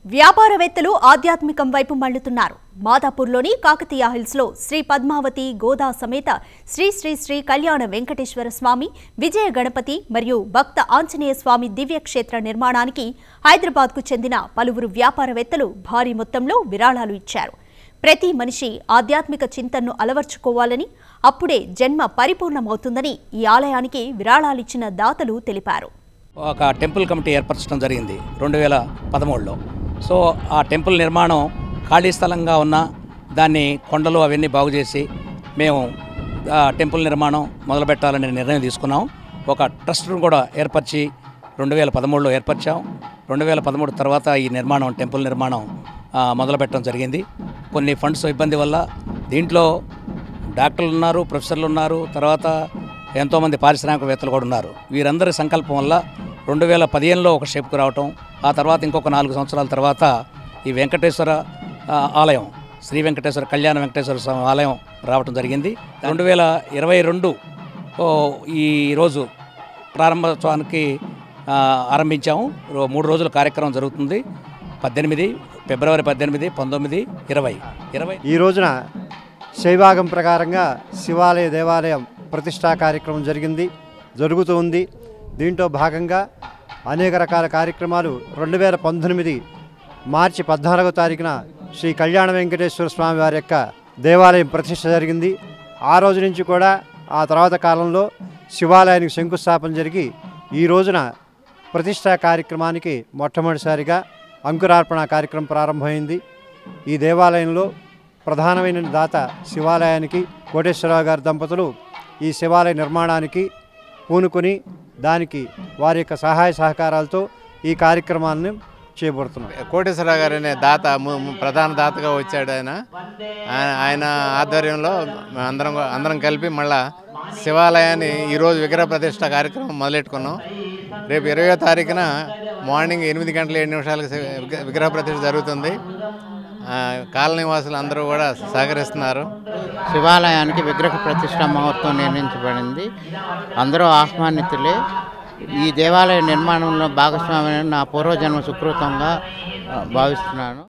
వ్యాపారవేత్తలు ఆధ్యాత్మికం వైపు మళ్లుతున్నారు మాదాపూర్లోని కాకతీయ హిల్స్ లో శ్రీ పద్మావతి గోదా సమేత శ్రీ శ్రీ శ్రీ కళ్యాణ వెంకటేశ్వర స్వామి విజయ గణపతి మరియు భక్త ఆంజనేయ స్వామి దివ్యక్షేత్ర నిర్మాణానికి హైదరాబాద్కు చెందిన పలువురు వ్యాపారవేత్తలు భారీ మొత్తంలో విరాళాలు ఇచ్చారు ప్రతి మనిషి ఆధ్యాత్మిక చింతనను అలవర్చుకోవాలని అప్పుడే జన్మ పరిపూర్ణమవుతుందని ఈ ఆలయానికి విరాళాలిచ్చిన దాతలు తెలిపారు ఒక టెంపుల్ కమిటీ ఏర్పరచడం జరిగింది రెండు వేల పదమూడులో సో ఆ టెంపుల్ నిర్మాణం ఖాళీ స్థలంగా ఉన్న దాన్ని కొండలు అవన్నీ బాగు చేసి మేము ఆ టెంపుల్ నిర్మాణం మొదలుపెట్టాలనే నిర్ణయం తీసుకున్నాం ఒక ట్రస్ట్ను కూడా ఏర్పరిచి రెండు వేల పదమూడులో ఏర్పరిచాం రెండు వేల పదమూడు తర్వాత ఈ నిర్మాణం టెంపుల్ నిర్మాణం ఆ, మొదలుపెట్టడం జరిగింది కొన్ని ఫండ్స్ ఇబ్బంది వల్ల దీంట్లో డాక్టర్లు ఉన్నారు ప్రొఫెసర్లు ఉన్నారు తర్వాత ఎంతోమంది పారిశ్రామికవేత్తలు కూడా ఉన్నారు వీరందరి సంకల్పం వల్ల రెండు వేల పదిహేనులో ఒక షేప్కు రావటం ఆ తర్వాత ఇంకొక నాలుగు సంవత్సరాల తర్వాత ఈ వెంకటేశ్వర ఆ, ఆలయం శ్రీ వెంకటేశ్వర కళ్యాణ వెంకటేశ్వర స్వామి ఆలయం రావటం జరిగింది రెండు వేల ఇరవై రెండు ఓ, ఈ రోజు ప్రారంభోత్సవానికి ఆ, ఆరంభించాము రో- మూడు రోజుల కార్యక్రమం జరుగుతుంది పద్దెనిమిది ఫిబ్రవరి పద్దెనిమిది పంతొమ్మిది ఇరవై ఇరవై ఈ రోజున శైవాగం ప్రకారంగా శివాలయ దేవాలయం ప్రతిష్టా కార్యక్రమం జరిగింది జరుగుతూ ఉంది దీంట్లో భాగంగా అనేక రకాల కార్యక్రమాలు రెండు వేల పంతొమ్మిది మార్చి పద్నాలుగో తారీఖున శ్రీ కళ్యాణ వెంకటేశ్వర స్వామి వారి యొక్క దేవాలయం ప్రతిష్ట జరిగింది ఆ రోజు నుంచి కూడా ఆ తర్వాత కాలంలో శివాలయానికి శంకుస్థాపన జరిగి ఈ రోజున ప్రతిష్టా కార్యక్రమానికి మొట్టమొదటిసారిగా అంకురార్పణ కార్యక్రమం ప్రారంభమైంది ఈ దేవాలయంలో ప్రధానమైన దాత శివాలయానికి కోటేశ్వరరావు గారి దంపతులు ఈ శివాలయ నిర్మాణానికి పూనుకొని దానికి వారి యొక్క సహాయ సహకారాలతో ఈ కార్యక్రమాలను చేపడుతున్నారు కోటేశ్వరరావు గారు అనే దాత ము- ము- ప్రధాన దాతగా వచ్చాడు ఆయన ఆయన- ఆయన ఆధ్వర్యంలో మేము అందరం అందరం కలిపి మళ్ళా శివాలయాన్ని ఈరోజు విగ్రహ ప్రతిష్ట కార్యక్రమం మొదలెట్టుకున్నాం రేపు ఇరవయో తారీఖున మార్నింగ్ ఎనిమిది గంటల ఏడు నిమిషాలకు శి- విగ్ర- విగ్రహ ప్రతిష్ట జరుగుతుంది ఆ, కాలనీ వాసులు అందరూ కూడా సహకరిస్తున్నారు శివాలయానికి విగ్రహ ప్రతిష్ట మహోత్సవం నిర్ణయించబడింది అందరూ ఆహ్వానితులే ఈ దేవాలయ నిర్మాణంలో భాగస్వామ్యం నా పూర్వజన్మ సుకృతంగా ఆ, భావిస్తున్నాను